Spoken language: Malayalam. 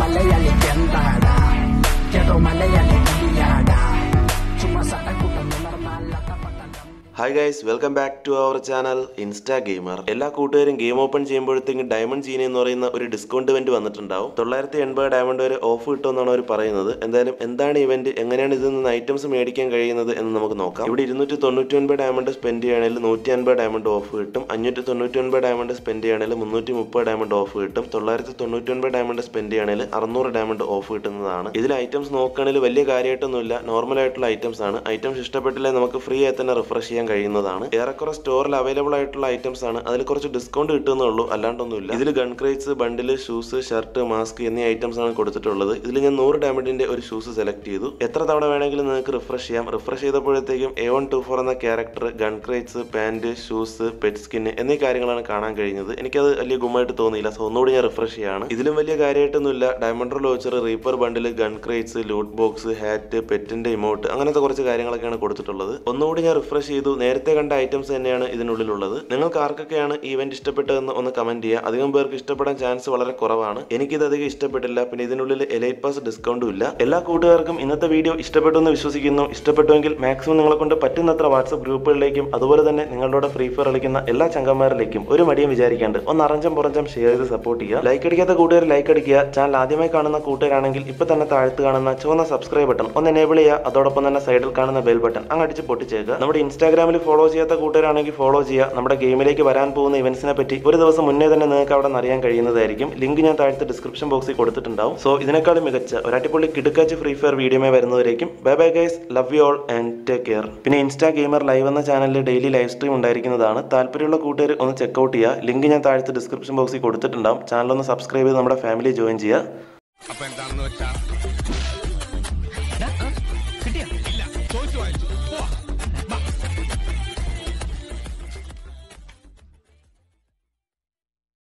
മലയാളിക്ക് എന്താടാ കേട്ടോ മലയാളി കവിയാടാ ചുമ്മാ സട്ടക്കൂട്ടം ഉണർന്നാലത്ത പട്ടം hi guys welcome back to our channel insta gamer എല്ലാ കൂട്ടുകാരും ഗെയിം ഓപ്പൺ ചെയ്യുമ്പോഴത്തേക്കും ഡയമണ്ട് ജീനി എന്ന് പറയുന്ന ഒരു ഡിസ്കൗണ്ട് ഇവന്റ് വന്നിട്ടുണ്ടാവും തൊള്ളായിരത്തി എൺപത് ഡയമണ്ട് വരെ ഓഫ് കിട്ടുമെന്നാണ് അവർ പറയുന്നത് എന്തായാലും എന്താണ് ഇവന്റ് എങ്ങനെയാണ് ഇതിൽ നിന്ന് ഐറ്റംസ് മേടിക്കാൻ കഴിയുന്നത് എന്ന് നമുക്ക് നോക്കാം ഇവിടെ ഇരുന്നൂറ്റി തൊണ്ണൂറ്റി ഒൻപത് ഡയമണ്ട് സ്പെൻഡ് ചെയ്യുകയാണെങ്കിൽ നൂറ്റി അൻപത് ഡയമണ്ട് ഓഫ് കിട്ടും അഞ്ഞൂറ്റി തൊണ്ണൂറ്റി ഒൻപത് ഡയമണ്ട് സ്പെൻഡ് ചെയ്യുകയാണെങ്കിൽ മുന്നൂറ്റി മുപ്പത് ഡയമണ്ട് ഓഫ് കിട്ടും തൊള്ളായിരത്തി തൊണ്ണൂറ്റി ഒൻപത് ഡയമണ്ട് സ്പെൻഡ് ചെയ്യുകയാണെങ്കിൽ അറുന്നൂറ് ഡയമണ്ട് ഓഫ് കിട്ടുന്നതാണ് ഇതിൽ ഐറ്റംസ് നോക്കുകയാണെങ്കിൽ വലിയ കാര്യമായിട്ടൊന്നുമില്ല നോർമൽ ആയിട്ടുള്ള ഐറ്റംസ് ആണ് ഐറ്റംസ് ഇഷ്ടപ്പെട്ടില്ലേ നമുക്ക് ഫ്രീ ആയി തന്നെ റിഫ്രഷ് ചെയ്യാൻ കഴിയുന്നതാണ് ഏറെക്കുറെ സ്റ്റോറിൽ അവൈലബിൾ ആയിട്ടുള്ള ഐറ്റംസ് ആണ് അതിൽ കുറച്ച് ഡിസ്കൗണ്ട് കിട്ടുന്നുള്ളൂ അല്ലാണ്ടൊന്നുമില്ല ഇതിൽ gun crates bundle shoes shirt mask എന്നീ ഐറ്റംസ് ആണ് കൊടുത്തിട്ടുള്ളത് ഇതിൽ ഞാൻ നൂറ് ഡയമണ്ടിന്റെ ഒരു ഷൂസ് സെലക്ട് ചെയ്തു എത്ര തവണ വേണമെങ്കിലും നിങ്ങൾക്ക് റിഫ്രഷ് ചെയ്യാം റിഫ്രഷ് ചെയ്തപ്പോഴത്തേക്കും എ വൺ ടു ഫോർ എന്ന character gun crates pant shoes pet skin എന്നീ കാര്യങ്ങളാണ് കാണാൻ കഴിഞ്ഞത് എനിക്കത് വലിയ ഗുമ്മായിട്ട് തോന്നിയില്ല സോ ഒന്നുകൂടി ഞാൻ റിഫ്രഷ് ചെയ്യാണ് ഇതിലും വലിയ കാര്യമായിട്ടൊന്നുമില്ല ഡയമണ്ട് ലോച്ചർ reaper bundle gun crates loot box hat പെറ്റിന്റെ ഇമോട്ട് അങ്ങനത്തെ കുറച്ച് കാര്യങ്ങളൊക്കെയാണ് കൊടുത്തിട്ടുള്ളത് ഒന്നുകൂടി ഞാൻ റിഫ്രഷ് ചെയ്തു നേരത്തെ കണ്ട ഐറ്റംസ് തന്നെയാണ് ഇതിനുള്ളിലുള്ളത് നിങ്ങൾക്ക് ആർക്കൊക്കെയാണ് ഈ ഇവന്റ് ഇഷ്ടപ്പെട്ടതെന്ന് ഒന്ന് കമന്റ് ചെയ്യുക അധികം പേർക്ക് ഇഷ്ടപ്പെടാൻ ചാൻസ് വളരെ കുറവാണ് എനിക്കിത് അധികം ഇഷ്ടപ്പെട്ടില്ല പിന്നെ ഇതിനുള്ളിൽ എലൈറ്റ് പാസ് ഡിസ്കൗണ്ടും ഇല്ല എല്ലാ കൂട്ടുകാർക്കും ഇന്നത്തെ വീഡിയോ ഇഷ്ടപ്പെട്ടു എന്ന് വിശ്വസിക്കുന്നു ഇഷ്ടപ്പെട്ടുവെങ്കിൽ മാക്സിമം നിങ്ങളെ കൊണ്ട് പറ്റുന്നത്ര വാട്സപ്പ് ഗ്രൂപ്പുകളിലേക്കും അതുപോലെ തന്നെ നിങ്ങളുടെ ഫ്രീ ഫയർ കളിക്കുന്ന എല്ലാ ചങ്കന്മാരിലേക്കും ഒരു മടിയും വിചാരിക്കാണ്ട് ഒന്ന് അറഞ്ചം പുറഞ്ചം ഷെയർ ചെയ്ത് സപ്പോർട്ട് ചെയ്യുക ലൈക്ക് അടിക്കാത്ത കൂട്ടുകാർ ലൈക്ക് അടിക്കുക ചാനൽ ആദ്യമായി കാണുന്ന കൂട്ടുകാരാണെങ്കിൽ ഇപ്പൊ തന്നെ താഴത്ത് കാണുന്ന ചുവന്ന സബ്സ്ക്രൈബ് ബട്ടൺ ഒന്ന് എനേബിൾ ചെയ്യുക അതോടൊപ്പം തന്നെ സൈഡിൽ കാണുന്ന ബെൽ ബട്ടൺ അങ്ങ് അടിച്ച് പൊട്ടിച്ചേക്കുക നമ്മുടെ ഇൻസ്റ്റാഗ്രാമിൽ ഫോളോ ചെയ്യാത്ത കൂട്ടുകാരാണെങ്കിൽ ഫോളോ ചെയ്യുക നമ്മുടെ ഗെയിമിലേക്ക് വരാൻ പോകുന്ന ഇവന്റ്സിനെ പറ്റി ഒരു ദിവസം മുന്നേ തന്നെ നിങ്ങൾക്ക് അവിടെ നിന്ന് അറിയാൻ കഴിയുന്നതായിരിക്കും ലിങ്ക് ഞാൻ താഴത്തെ ഡിസ്ക്രിപ്ഷൻ ബോക്സിൽ കൊടുത്തിട്ടുണ്ടാവും സോ ഇതിനേക്കാളും മികച്ച ഒരു അടിപൊളി കിടുക്കാച്ച് ഫ്രീ ഫയർ വീഡിയോമേ വരുന്നവരേക്കും bye bye guys love you all and take care പിന്നെ ഇൻസ്റ്റാ ഗെയിമർ ലൈവ് എന്ന ചാനലിൽ ഡെയിലി ലൈവ് സ്ട്രീം ഉണ്ടായിരിക്കുന്നതാണ് താല്പര്യമുള്ള കൂട്ടുകാർ ഒന്ന് ചെക്കൗട്ട് ചെയ്യുക ലിങ്ക് ഞാൻ താഴത്തെ ഡിസ്ക്രിപ്ഷൻ ബോക്സിൽ കൊടുത്തിട്ടുണ്ടാവും ചാനൽ ഒന്ന് സബ്സ്ക്രൈബ് ചെയ്ത് നമ്മുടെ ഫാമിലി ജോയിൻ ചെയ്യുക അപ്പൊ എന്താണെന്ന് വെച്ചാ